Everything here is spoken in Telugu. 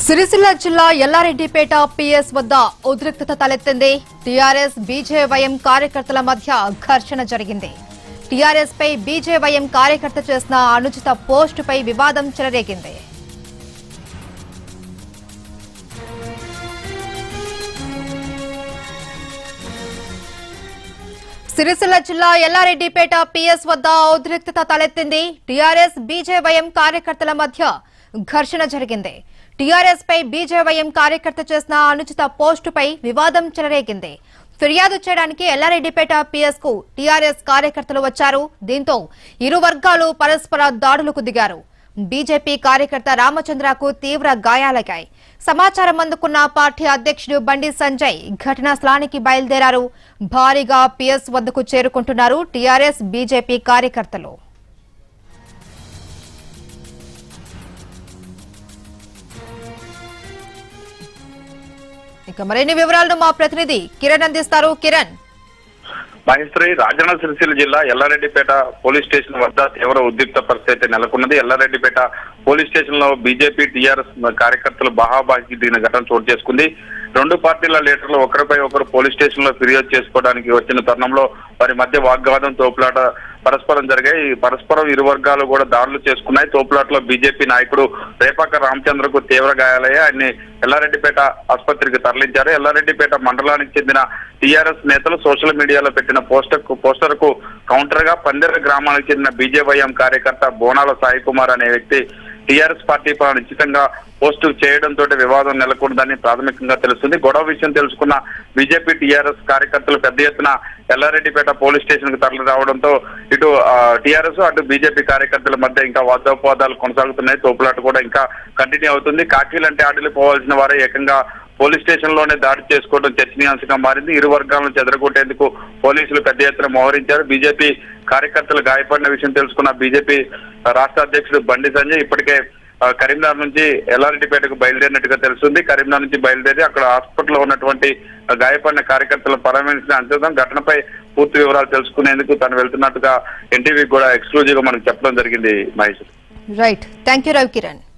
సిరిసిల్ల జిల్లా ఎల్లారెడ్డిపేట పిఎస్ వద్ద ఉద్రిక్తత తలెత్తింది టీఆర్ఎస్ బీజేవైఎం కార్యకర్తల మధ్య ఘర్షణ జరిగింది టీఆర్ఎస్ పై బీజేవైఎం కార్యకర్త చేసిన అనుచిత పోస్టుపై వివాదం చెలరేగింది సిరిసిల్ల జిల్లా ఎల్లారెడ్డిపేట పిఎస్ వద్ద ఉద్రిక్తత తలెత్తింది టీఆర్ఎస్ బీజేవైఎం కార్యకర్తల మధ్య ఘర్షణ జరిగింది టీఆర్ఎస్ పై బీజేవైఎం కార్యకర్త చేసిన అనుచిత పోస్టుపై వివాదం చెలరేగింది ఫిర్యాదు చేయడానికి ఎల్లారెడ్డిపేట పిఎస్ కు టీఆర్ఎస్ కార్యకర్తలు వచ్చారు దీంతో ఇరు వర్గాలు పరస్పర దాడులకు దిగారు బీజేపీ కార్యకర్త రామచంద్రకు తీవ్ర గాయాలయ్యాయి సమాచారం అందుకున్న పార్టీ అధ్యక్షుడు బండి సంజయ్ ఘటనా స్థలానికి బయలుదేరారు భారీగా పిఎస్ వద్దకు చేరుకుంటున్నారు టీఆర్ఎస్ బీజేపీ కార్యకర్తలు ఇక మరిన్ని వివరాలను మా ప్రతినిధి కిరణ్ అందిస్తారు కిరణ్ మహేశ్వరి రాజన్న సిరిసిల్ల జిల్లా ఎల్లారెడ్డిపేట పోలీస్ స్టేషన్ వద్ద తీవ్ర ఉద్రిక్త పరిస్థితి నెలకొన్నది ఎల్లారెడ్డిపేట పోలీస్ స్టేషన్ లో బీజేపీ టీఆర్ఎస్ కార్యకర్తలు బహాబాకి దిగిన ఘటన చోటు చేసుకుంది రెండు పార్టీల లీడర్లు ఒకరిపై ఒకరు పోలీస్ స్టేషన్ లో ఫిర్యాదు చేసుకోవడానికి వచ్చిన తరుణంలో వారి మధ్య వాగ్వాదం తోపులాట పరస్పరం జరిగాయి ఈ పరస్పరం ఇరు వర్గాలు కూడా దాడులు చేసుకున్నాయి తోపులాటలో బీజేపీ నాయకుడు రేపాక రామచంద్రకు తీవ్ర గాయాలయ్యాయి ఆయన్ని ఎల్లారెడ్డిపేట ఆసుపత్రికి తరలించారు ఎల్లారెడ్డిపేట మండలానికి చెందిన టీఆర్ఎస్ నేతలు సోషల్ మీడియాలో పెట్టిన పోస్టర్ పోస్టర్ కు కౌంటర్ గా పందిర గ్రామానికి చెందిన బీజేవైఎం కార్యకర్త బోనాల సాయి కుమార్ అనే వ్యక్తి టీఆర్ఎస్ పార్టీ పైన నిశ్చితంగా పోస్టు చేయడంతో వివాదం నెలకొందని ప్రాథమికంగా తెలుస్తుంది గొడవ విషయం తెలుసుకున్న బీజేపీ టీఆర్ఎస్ కార్యకర్తలు పెద్ద ఎత్తున ఎల్లారెడ్డిపేట పోలీస్ స్టేషన్ కు తరలి రావడంతో ఇటు టీఆర్ఎస్ అటు బీజేపీ కార్యకర్తల మధ్య ఇంకా వాదోపవాదాలు కొనసాగుతున్నాయి తోపులాట కూడా ఇంకా కంటిన్యూ అవుతుంది కాకీలంటే ఆటలు పోవాల్సిన వారే ఏకంగా పోలీస్ స్టేషన్ లోనే దాడి చేసుకోవడం చర్చనీయాంశంగా మారింది ఇరు వర్గాలను చెదరగొట్టేందుకు పోలీసులు పెద్ద ఎత్తున మోహరించారు బీజేపీ కార్యకర్తలు గాయపడిన విషయం తెలుసుకున్న బీజేపీ రాష్ట్ర అధ్యక్షుడు బండి సంజయ్ ఇప్పటికే ఆ, కరీంనగర్ నుంచి ఎల్లారెడ్డిపేటకు బయలుదేరినట్టుగా తెలుస్తుంది కరీంనగర్ నుంచి బయలుదేరి అక్కడ హాస్పిటల్లో ఉన్నటువంటి ఆ, గాయపడిన కార్యకర్తలను పరామర్శించిన అంతేతం ఘటనపై పూర్తి వివరాలు తెలుసుకునేందుకు తను వెళ్తున్నట్టుగా ఎన్టీవీ కూడా ఎక్స్క్లూజివ్ గా మనకు చెప్పడం జరిగింది Mahesh right thank you Ravi Kiran